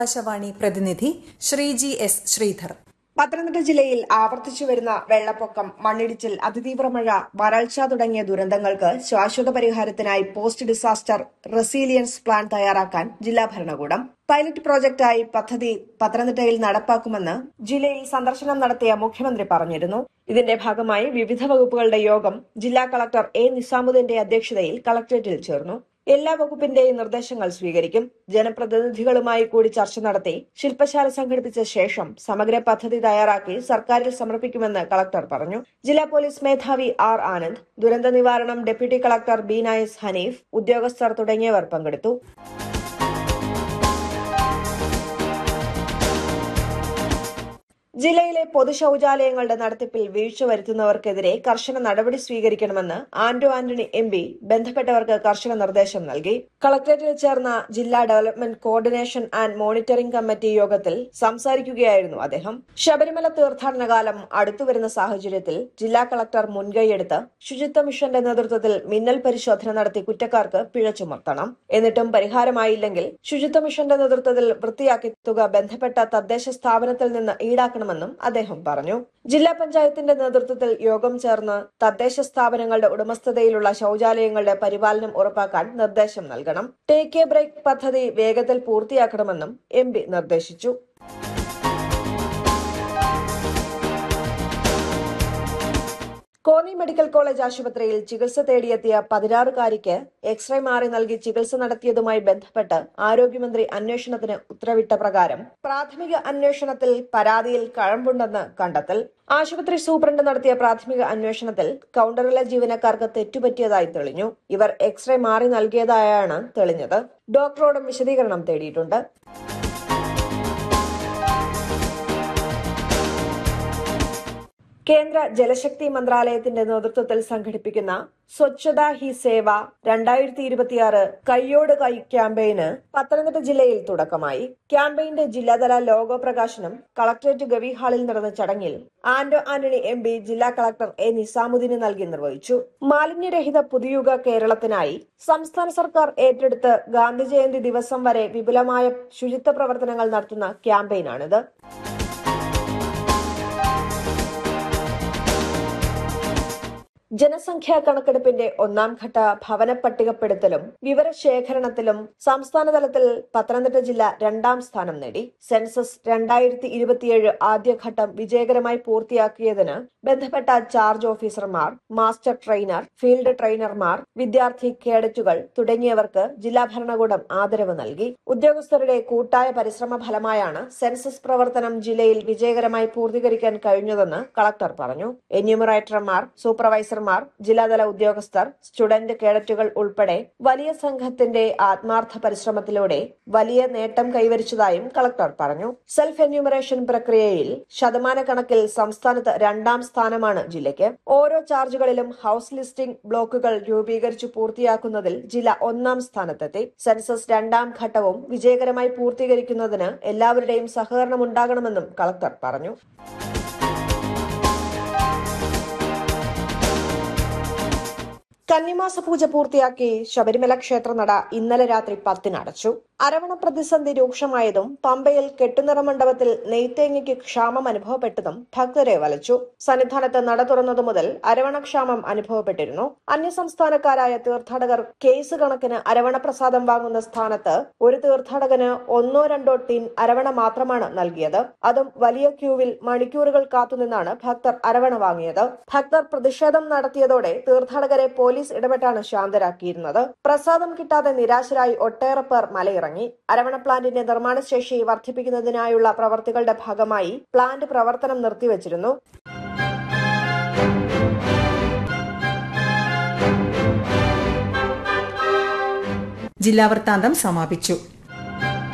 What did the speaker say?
ആകാശവാണി പ്രതിനിധി ശ്രീജി എസ് ശ്രീധർ പത്തനംതിട്ട ജില്ലയിൽ ആവർത്തിച്ചു വരുന്ന വെള്ളപ്പൊക്കം മണ്ണിടിച്ചിൽ അതിതീവ്ര മഴ വരൾച്ച തുടങ്ങിയ ദുരന്തങ്ങൾക്ക് ശാശ്വത പരിഹാരത്തിനായി പോസ്റ്റ് ഡിസാസ്റ്റർ റെസീലിയൻസ് പ്ലാൻ തയ്യാറാക്കാൻ ജില്ലാ ഭരണകൂടം പൈലറ്റ് പ്രോജക്റ്റായി പദ്ധതി പത്തനംതിട്ടയിൽ നടപ്പാക്കുമെന്ന് ജില്ലയിൽ സന്ദർശനം നടത്തിയ മുഖ്യമന്ത്രി പറഞ്ഞിരുന്നു ഇതിന്റെ ഭാഗമായി വിവിധ വകുപ്പുകളുടെ യോഗം ജില്ലാ കളക്ടർ എ നിസാമുദ്ദീന്റെ അധ്യക്ഷതയിൽ കളക്ടറേറ്റിൽ ചേർന്നു എല്ലാ വകുപ്പിന്റെയും നിർദ്ദേശങ്ങൾ സ്വീകരിക്കും ജനപ്രതിനിധികളുമായി കൂടി ചർച്ച നടത്തി ശില്പശാല സംഘടിപ്പിച്ച ശേഷം സമഗ്ര പദ്ധതി തയ്യാറാക്കി സർക്കാരിൽ സമർപ്പിക്കുമെന്ന് കളക്ടർ പറഞ്ഞു ജില്ലാ പോലീസ് മേധാവി ആർ ആനന്ദ് ദുരന്ത നിവാരണം ഡെപ്യൂട്ടി കളക്ടർ ബി നൈസ് ഹനീഫ് ഉദ്യോഗസ്ഥർ തുടങ്ങിയവർ പങ്കെടുത്തു ജില്ലയിലെ പൊതു ശൌചാലയങ്ങളുടെ നടത്തിപ്പിൽ വീഴ്ച വരുത്തുന്നവർക്കെതിരെ കർശന നടപടി സ്വീകരിക്കണമെന്ന് ആന്റോ ആന്റണി എം പി ബന്ധപ്പെട്ടവർക്ക് കർശന നിർദ്ദേശം നൽകി കളക്ടറേറ്റിൽ ചേർന്ന ജില്ലാ development coordination and monitoring committee യോഗത്തിൽ സംസാരിക്കുകയായിരുന്നു അദ്ദേഹം ശബരിമല തീർത്ഥാടന കാലം അടുത്തുവരുന്ന സാഹചര്യത്തിൽ ജില്ലാ കളക്ടർ മുൻകൈയെടുത്ത് ശുചിത്വ മിഷന്റെ നേതൃത്വത്തിൽ മിന്നൽ പരിശോധന നടത്തി കുറ്റക്കാർക്ക് പിഴ ചുമത്തണം എന്നിട്ടും പരിഹാരമായില്ലെങ്കിൽ ശുചിത്വ മിഷന്റെ നേതൃത്വത്തിൽ വൃത്തിയാക്കി തുക ബന്ധപ്പെട്ട തദ്ദേശ സ്ഥാപനത്തിൽ നിന്ന് ഈടാക്കണമെന്നും അദ്ദേഹം പറഞ്ഞു ജില്ലാ പഞ്ചായത്തിന്റെ നേതൃത്വത്തിൽ യോഗം ചേർന്ന് തദ്ദേശ സ്ഥാപനങ്ങളുടെ ഉടമസ്ഥതയിലുള്ള ശൌചാലയങ്ങളുടെ പരിപാലനം ഉറപ്പാക്കാൻ നിർദ്ദേശം നൽകണം ടേക്ക് എ ബ്രേക്ക് പദ്ധതി വേഗത്തിൽ പൂർത്തിയാക്കണമെന്നും എം നിർദ്ദേശിച്ചു കോന്നി മെഡിക്കൽ കോളേജ് ആശുപത്രിയിൽ ചികിത്സ തേടിയെത്തിയ പതിനാറുകാരിക്ക് എക്സ്റേ മാറി നൽകി ചികിത്സ നടത്തിയതുമായി ബന്ധപ്പെട്ട് ആരോഗ്യമന്ത്രി അന്വേഷണത്തിന് ഉത്തരവിട്ട പ്രകാരം പ്രാഥമിക അന്വേഷണത്തിൽ പരാതിയിൽ കഴമ്പുണ്ടെന്ന് കണ്ടെത്തൽ ആശുപത്രി സൂപ്രണ്ട് നടത്തിയ പ്രാഥമിക അന്വേഷണത്തിൽ കൌണ്ടറിലെ ജീവനക്കാർക്ക് തെറ്റുപറ്റിയതായി തെളിഞ്ഞു ഇവർ എക്സ്റേ മാറി നൽകിയതായാണ് തെളിഞ്ഞത് ഡോക്ടറോടും വിശദീകരണം തേടിയിട്ടുണ്ട് കേന്ദ്ര ജലശക്തി മന്ത്രാലയത്തിന്റെ നേതൃത്വത്തിൽ സംഘടിപ്പിക്കുന്ന സ്വച്ഛതാ ഹി സേവ രണ്ടായിരത്തി ഇരുപത്തിയാറ് കയ്യോട് കൈ ക്യാമ്പയിന് പത്തനംതിട്ട ജില്ലയിൽ തുടക്കമായി ക്യാമ്പയിന്റെ ജില്ലാതല ലോഗോ പ്രകാശനം കളക്ടറേറ്റ് ഗവി ഹാളിൽ നടന്ന ചടങ്ങിൽ ആന്റോ ആന്റണി എം പി ജില്ലാ കളക്ടർ എ നിസാമുദ്ദീന് നൽകി നിർവഹിച്ചു മാലിന്യരഹിത പുതുയുഗ കേരളത്തിനായി സംസ്ഥാന സർക്കാർ ഏറ്റെടുത്ത് ഗാന്ധി ജയന്തി ദിവസം വരെ വിപുലമായ ശുചിത്വ പ്രവർത്തനങ്ങൾ നടത്തുന്ന ക്യാമ്പയിനാണിത് ജനസംഖ്യാ കണക്കെടുപ്പിന്റെ ഒന്നാം ഘട്ട ഭവന പട്ടികപ്പെടുത്തലും വിവരശേഖരണത്തിലും സംസ്ഥാന തലത്തിൽ പത്തനംതിട്ട ജില്ല രണ്ടാം സ്ഥാനം നേടി സെൻസസ് രണ്ടായിരത്തി ഇരുപത്തിയേഴ് ആദ്യഘട്ടം വിജയകരമായി പൂർത്തിയാക്കിയതിന് ബന്ധപ്പെട്ട ചാർജ് ഓഫീസർമാർ മാസ്റ്റർ ട്രെയിനർ ഫീൽഡ് ട്രെയിനർമാർ വിദ്യാർത്ഥി കേഡറ്റുകൾ തുടങ്ങിയവർക്ക് ജില്ലാ ഭരണകൂടം ആദരവ് നൽകി ഉദ്യോഗസ്ഥരുടെ കൂട്ടായ പരിശ്രമ ഫലമായാണ് സെൻസസ് പ്രവർത്തനം ജില്ലയിൽ വിജയകരമായി പൂർത്തീകരിക്കാൻ കഴിഞ്ഞതെന്ന് കളക്ടർ പറഞ്ഞു എന്യൂമറേറ്റർമാർ സൂപ്പർവൈസർ ഓഫീസർമാർ ജില്ലാതല ഉദ്യോഗസ്ഥർ സ്റ്റുഡന്റ് കേഡറ്റുകൾ ഉൾപ്പെടെ വലിയ സംഘത്തിന്റെ ആത്മാർത്ഥ പരിശ്രമത്തിലൂടെ വലിയ നേട്ടം കൈവരിച്ചതായും കളക്ടർ പറഞ്ഞു സെൽഫ് എന്യൂമറേഷൻ പ്രക്രിയയിൽ ശതമാന കണക്കിൽ സംസ്ഥാനത്ത് രണ്ടാം സ്ഥാനമാണ് ജില്ലയ്ക്ക് ഓരോ ചാർജുകളിലും ഹൌസ് ലിസ്റ്റിംഗ് ബ്ലോക്കുകൾ രൂപീകരിച്ചു പൂർത്തിയാക്കുന്നതിൽ ജില്ല ഒന്നാം സ്ഥാനത്തെത്തി സെൻസസ് രണ്ടാം ഘട്ടവും വിജയകരമായി പൂർത്തീകരിക്കുന്നതിന് എല്ലാവരുടെയും സഹകരണം ഉണ്ടാകണമെന്നും കളക്ടർ പറഞ്ഞു കന്നിമാസ പൂജ പൂർത്തിയാക്കി ശബരിമല ക്ഷേത്രനട ഇന്നലെ രാത്രി പത്തിന് അടച്ചു അരവണ പ്രതിസന്ധി രൂക്ഷമായതും പമ്പയിൽ കെട്ടുനിറ മണ്ഡപത്തിൽ നെയ്ത്തേങ്ങയ്ക്ക് ക്ഷാമം അനുഭവപ്പെട്ടതും ഭക്തരെ വലച്ചു സന്നിധാനത്ത് നട തുറന്നതു മുതൽ അരവണ ക്ഷാമം അനുഭവപ്പെട്ടിരുന്നു അന്യസംസ്ഥാനക്കാരായ തീർത്ഥാടകർ കേസ് കണക്കിന് അരവണ പ്രസാദം വാങ്ങുന്ന സ്ഥാനത്ത് ഒരു തീർത്ഥാടകന് ഒന്നോ രണ്ടോ ടീൻ അരവണ മാത്രമാണ് നൽകിയത് അതും വലിയ ക്യൂവിൽ മണിക്കൂറുകൾ കാത്തുനിന്നാണ് ഭക്തർ അരവണ വാങ്ങിയത് ഭക്തർ പ്രതിഷേധം നടത്തിയതോടെ തീർത്ഥാടകരെ പോലീസ് ഇടപെട്ടാണ് ശാന്തരാക്കിയിരുന്നത് പ്രസാദം കിട്ടാതെ നിരാശരായി ഒട്ടേറെ പേർ മലയിറങ്ങി അരവണ പ്ലാന്റിന്റെ നിർമ്മാണ ശേഷി വർദ്ധിപ്പിക്കുന്നതിനായുള്ള പ്രവർത്തികളുടെ ഭാഗമായി പ്ലാന്റ് പ്രവർത്തനം നിർത്തിവച്ചിരുന്നു ജില്ലാ വൃത്താന്തം സമാപിച്ചു